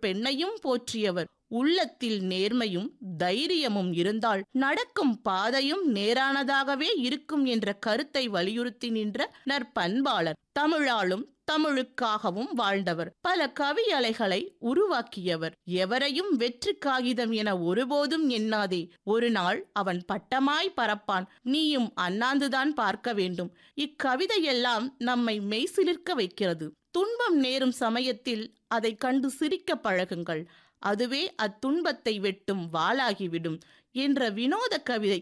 பெண்ணையும் போற்றியவர் உள்ளத்தில் நேர்மையும் தைரியமும் இருந்தால் நடக்கும் பாதையும் நேரானதாகவே இருக்கும் என்ற கருத்தை வலியுறுத்தி நின்ற நற்பண்பாளர் தமிழாலும் தமிழுக்காகவும் வாழ்ந்தவர் பல கவி அலைகளை உருவாக்கியவர் எவரையும் வெற்றி காகிதம் என ஒருபோதும் எண்ணாதே ஒரு நாள் அவன் பட்டமாய் பறப்பான் நீயும் அண்ணாந்துதான் பார்க்க வேண்டும் இக்கவிதையெல்லாம் நம்மை மெய்சிலிர்க்க வைக்கிறது துன்பம் நேரும் சமயத்தில் அதை கண்டு சிரிக்க பழகுங்கள் அதுவே அத்துன்பத்தை வெட்டும் வாளாகிவிடும் என்ற வினோத கவிதை